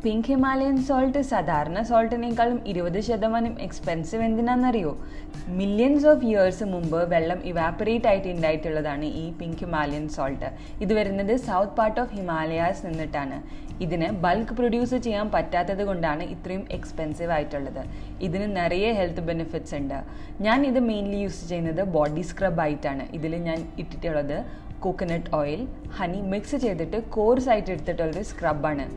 Pink Himalayan salt സാധാരണ സോൾട്ടിനേക്കാളും ഇരുപത് ശതമാനം എക്സ്പെൻസീവ് എന്തിനാണെന്നറിയോ മില്യൺസ് ഓഫ് ഇയേഴ്സ് മുമ്പ് വെള്ളം ഇവാപ്പറേറ്റ് ആയിട്ട് ഉണ്ടായിട്ടുള്ളതാണ് ഈ പിങ്ക് ഹിമാലയൻ സോൾട്ട് ഇത് വരുന്നത് സൗത്ത് പാർട്ട് ഓഫ് ഹിമാലയാസ് നിന്നിട്ടാണ് ഇതിന് ബൾക്ക് പ്രൊഡ്യൂസ് ചെയ്യാൻ പറ്റാത്തത് കൊണ്ടാണ് ഇത്രയും എക്സ്പെൻസീവ് ആയിട്ടുള്ളത് ഇതിന് നിറയെ ഹെൽത്ത് ബെനിഫിറ്റ്സ് ഉണ്ട് ഞാൻ ഇത് മെയിൻലി യൂസ് ചെയ്യുന്നത് ബോഡി സ്ക്രബ് ആയിട്ടാണ് ഇതിൽ ഞാൻ ഇട്ടിട്ടുള്ളത് കോക്കനട്ട് ഓയിൽ ഹണി മിക്സ് ചെയ്തിട്ട് കോഴ്സ് ആയിട്ട് എടുത്തിട്ടുള്ളൊരു സ്ക്രബാണ്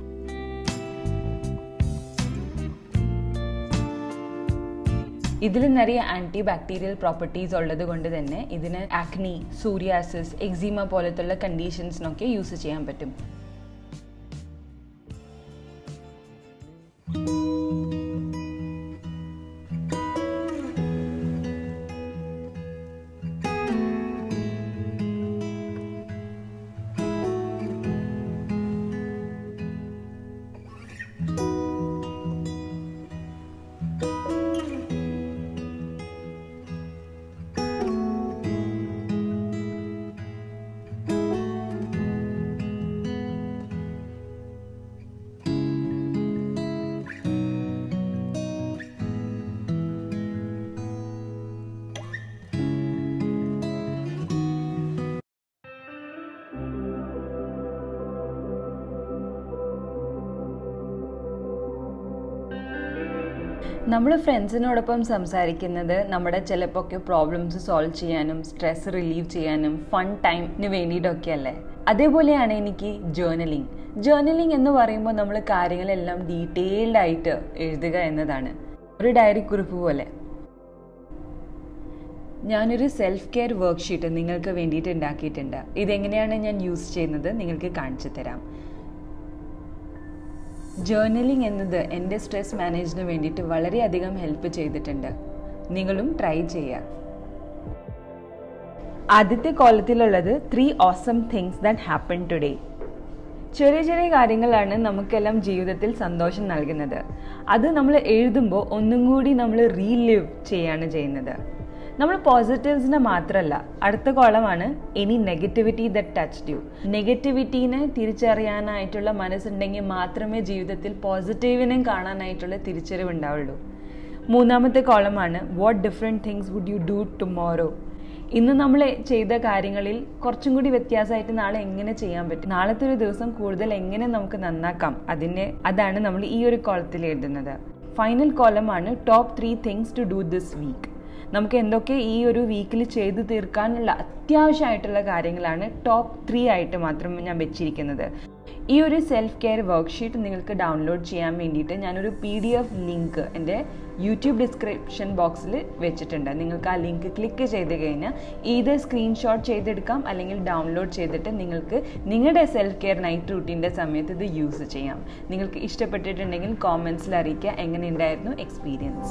ഇതിൽ നിറയെ ആൻറ്റി ബാക്ടീരിയൽ പ്രോപ്പർട്ടീസ് ഉള്ളത് കൊണ്ട് തന്നെ ഇതിന് ആക്നി സൂര്യാസിസ് എക്സീമ പോലത്തുള്ള കണ്ടീഷൻസിനൊക്കെ യൂസ് ചെയ്യാൻ പറ്റും നമ്മൾ ഫ്രണ്ട്സിനോടൊപ്പം സംസാരിക്കുന്നത് നമ്മുടെ ചിലപ്പോൾ പ്രോബ്ലംസ് സോൾവ് ചെയ്യാനും സ്ട്രെസ് റിലീവ് ചെയ്യാനും ഫൺ ടൈമിന് വേണ്ടിയിട്ടൊക്കെ അല്ലേ അതേപോലെയാണ് എനിക്ക് ജേർണലിംഗ് ജേർണലിംഗ് എന്ന് പറയുമ്പോൾ നമ്മൾ കാര്യങ്ങളെല്ലാം ഡീറ്റെയിൽഡ് ആയിട്ട് എഴുതുക എന്നതാണ് ഒരു ഡയറി കുറിപ്പ് പോലെ ഞാനൊരു സെൽഫ് കെയർ വർക്ക്ഷീറ്റ് നിങ്ങൾക്ക് വേണ്ടിയിട്ട് ഉണ്ടാക്കിയിട്ടുണ്ട് ഇതെങ്ങനെയാണ് ഞാൻ യൂസ് ചെയ്യുന്നത് നിങ്ങൾക്ക് കാണിച്ചു തരാം ജേർണലിംഗ് എന്നത് എൻ്റെ സ്ട്രെസ് മാനേജിന് വേണ്ടിയിട്ട് വളരെയധികം ഹെൽപ്പ് ചെയ്തിട്ടുണ്ട് നിങ്ങളും ട്രൈ ചെയ്യുക ആദ്യത്തെ കോളത്തിലുള്ളത് three awesome things that happen today ചെറിയ ചെറിയ കാര്യങ്ങളാണ് നമുക്കെല്ലാം ജീവിതത്തിൽ സന്തോഷം നൽകുന്നത് അത് നമ്മൾ എഴുതുമ്പോൾ ഒന്നും കൂടി നമ്മൾ റീലിവ് ചെയ്യാണ് ചെയ്യുന്നത് നമ്മൾ പോസിറ്റീവ്സിനെ മാത്രമല്ല അടുത്ത കോളമാണ് any negativity that touch you നെഗറ്റിവിറ്റീനെ തിരിച്ചറിയാനായിട്ടുള്ള മനസ്സുണ്ടെങ്കിൽ മാത്രമേ ജീവിതത്തിൽ പോസിറ്റീവിനെയും കാണാനായിട്ടുള്ള തിരിച്ചറിവ് ഉണ്ടാവുള്ളൂ മൂന്നാമത്തെ കോളമാണ് what different things would you do tomorrow ഇന്ന് നമ്മൾ ചെയ്ത കാര്യങ്ങളിൽ കുറച്ചും കൂടി വ്യത്യാസമായിട്ട് നാളെ എങ്ങനെ ചെയ്യാൻ പറ്റും നാളത്തെ ഒരു ദിവസം കൂടുതൽ എങ്ങനെ നമുക്ക് നന്നാക്കാം അതിനെ അതാണ് നമ്മൾ ഈ ഒരു കോളത്തിൽ എഴുതുന്നത് ഫൈനൽ കോളമാണ് top three things to do this week നമുക്ക് എന്തൊക്കെ ഈ ഒരു വീക്കിൽ ചെയ്തു തീർക്കാനുള്ള അത്യാവശ്യമായിട്ടുള്ള കാര്യങ്ങളാണ് ടോപ്പ് ത്രീ ആയിട്ട് മാത്രം ഞാൻ വെച്ചിരിക്കുന്നത് ഈ ഒരു സെൽഫ് കെയർ വർക്ക്ഷീറ്റ് നിങ്ങൾക്ക് ഡൗൺലോഡ് ചെയ്യാൻ വേണ്ടിയിട്ട് ഞാനൊരു പി ഡി എഫ് ലിങ്ക് എൻ്റെ യൂട്യൂബ് ഡിസ്ക്രിപ്ഷൻ ബോക്സിൽ വെച്ചിട്ടുണ്ട് നിങ്ങൾക്ക് ആ ലിങ്ക് ക്ലിക്ക് ചെയ്ത് കഴിഞ്ഞാൽ ഇത് സ്ക്രീൻഷോട്ട് ചെയ്തെടുക്കാം അല്ലെങ്കിൽ ഡൗൺലോഡ് ചെയ്തിട്ട് നിങ്ങൾക്ക് നിങ്ങളുടെ സെൽഫ് കെയർ നൈറ്റ് റൂട്ടീൻ്റെ സമയത്ത് ഇത് യൂസ് ചെയ്യാം നിങ്ങൾക്ക് ഇഷ്ടപ്പെട്ടിട്ടുണ്ടെങ്കിൽ കോമെൻറ്റ്സിൽ അറിയിക്കുക എങ്ങനെയുണ്ടായിരുന്നു എക്സ്പീരിയൻസ്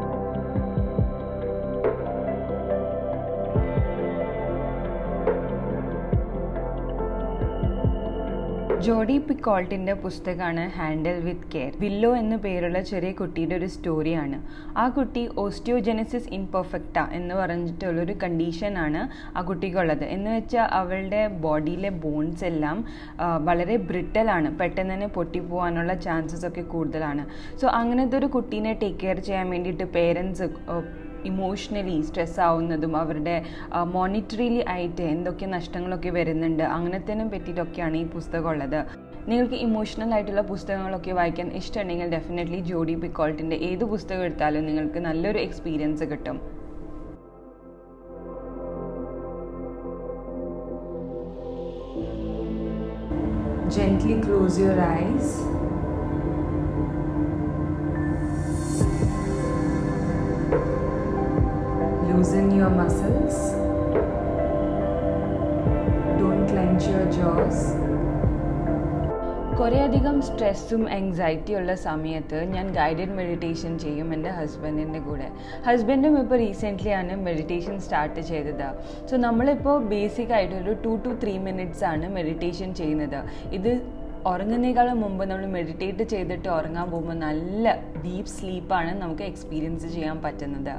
ജോഡി പിക്കോൾട്ടിൻ്റെ പുസ്തകമാണ് ഹാൻഡിൽ വിത്ത് കെയർ വില്ലോ എന്നു പേരുള്ള ചെറിയ കുട്ടിയുടെ ഒരു സ്റ്റോറിയാണ് ആ കുട്ടി ഓസ്റ്റിയോജെനസിസ് ഇൻപെർഫെക്റ്റ എന്ന് പറഞ്ഞിട്ടുള്ളൊരു കണ്ടീഷനാണ് ആ കുട്ടിക്കുള്ളത് എന്ന് വെച്ചാൽ അവളുടെ ബോഡിയിലെ ബോൺസ് എല്ലാം വളരെ ബ്രിട്ടലാണ് പെട്ടെന്ന് തന്നെ പൊട്ടിപ്പോകാനുള്ള ചാൻസസ് ഒക്കെ കൂടുതലാണ് സോ അങ്ങനത്തെ ഒരു കുട്ടീനെ ടേക്ക് കെയർ ചെയ്യാൻ വേണ്ടിയിട്ട് പേരൻസ് ഇമോഷണലി സ്ട്രെസ് ആവുന്നതും അവരുടെ മോണിറ്ററിലി ആയിട്ട് എന്തൊക്കെ നഷ്ടങ്ങളൊക്കെ വരുന്നുണ്ട് അങ്ങനത്തേനും പറ്റിയിട്ടൊക്കെയാണ് ഈ പുസ്തകം ഉള്ളത് നിങ്ങൾക്ക് ഇമോഷണൽ ആയിട്ടുള്ള പുസ്തകങ്ങളൊക്കെ വായിക്കാൻ ഇഷ്ടമുണ്ടെങ്കിൽ ഡെഫിനറ്റ്ലി ജോഡി പിക്കോൾട്ടിൻ്റെ ഏത് പുസ്തകം എടുത്താലും നിങ്ങൾക്ക് നല്ലൊരു എക്സ്പീരിയൻസ് കിട്ടും Gently close your eyes. Loosen your muscles. Don't clench your jaws. കുറേയധികം സ്ട്രെസ്സും ആങ്സൈറ്റിയും ഉള്ള സമയത്ത് ഞാൻ ഗൈഡഡ് മെഡിറ്റേഷൻ ചെയ്യും എൻ്റെ ഹസ്ബൻഡിൻ്റെ കൂടെ ഹസ്ബൻഡും ഇപ്പോൾ റീസെൻ്റ്ലി ആണ് മെഡിറ്റേഷൻ സ്റ്റാർട്ട് ചെയ്തത് സോ നമ്മളിപ്പോൾ ബേസിക് ആയിട്ട് ഒരു ടു ടു ത്രീ മിനിറ്റ്സ് ആണ് മെഡിറ്റേഷൻ ചെയ്യുന്നത് ഇത് ഉറങ്ങുന്നേക്കാളും മുമ്പ് നമ്മൾ മെഡിറ്റേറ്റ് ചെയ്തിട്ട് ഉറങ്ങാൻ പോകുമ്പോൾ നല്ല ഡീപ്പ് സ്ലീപ്പാണ് നമുക്ക് എക്സ്പീരിയൻസ് ചെയ്യാൻ പറ്റുന്നത്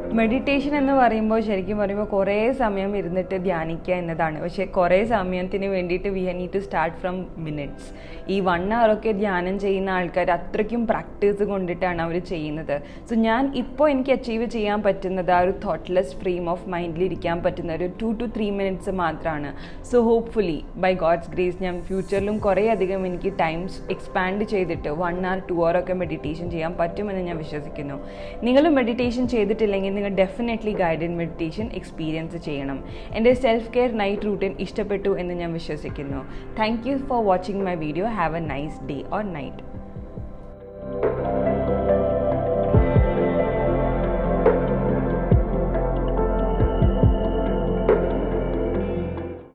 മെഡിറ്റേഷൻ എന്ന് പറയുമ്പോൾ ശരിക്കും പറയുമ്പോൾ കുറേ സമയം ഇരുന്നിട്ട് ധ്യാനിക്കുക എന്നതാണ് പക്ഷേ കുറേ സമയത്തിന് വേണ്ടിയിട്ട് we need to start from minutes ഈ വൺ ഒക്കെ ധ്യാനം ചെയ്യുന്ന ആൾക്കാർ അത്രയ്ക്കും പ്രാക്ടീസ് കൊണ്ടിട്ടാണ് അവർ ചെയ്യുന്നത് സോ ഞാൻ ഇപ്പോൾ എനിക്ക് അച്ചീവ് ചെയ്യാൻ പറ്റുന്നത് ആ ഒരു തോട്ട്ലെസ് ഫ്രെയിം ഓഫ് മൈൻഡിൽ ഇരിക്കാൻ പറ്റുന്ന ഒരു ടു ടു ത്രീ മിനിറ്റ്സ് മാത്രമാണ് so hopefully by God's grace ഞാൻ ഫ്യൂച്ചറിലും കുറേ അധികം എനിക്ക് ടൈംസ് എക്സ്പാൻഡ് ചെയ്തിട്ട് വൺ ആർ ടു അവർ ഒക്കെ മെഡിറ്റേഷൻ ചെയ്യാൻ പറ്റുമെന്ന് ഞാൻ വിശ്വസിക്കുന്നു നിങ്ങൾ മെഡിറ്റേഷൻ ചെയ്തിട്ടില്ലെങ്കിൽ നിങ്ങൾ ഡെഫിനറ്റ്ലലി ഗൈഡഡ് മെഡിറ്റേഷൻ എക്സ്പീരിയൻസ് ചെയ്യണം എൻ്റെ സെൽഫ് കെയർ നൈറ്റ് റൂട്ടീൻ ഇഷ്ടപ്പെട്ടു എന്ന് ഞാൻ വിശ്വസിക്കുന്നു thank you for watching my video have a nice day or night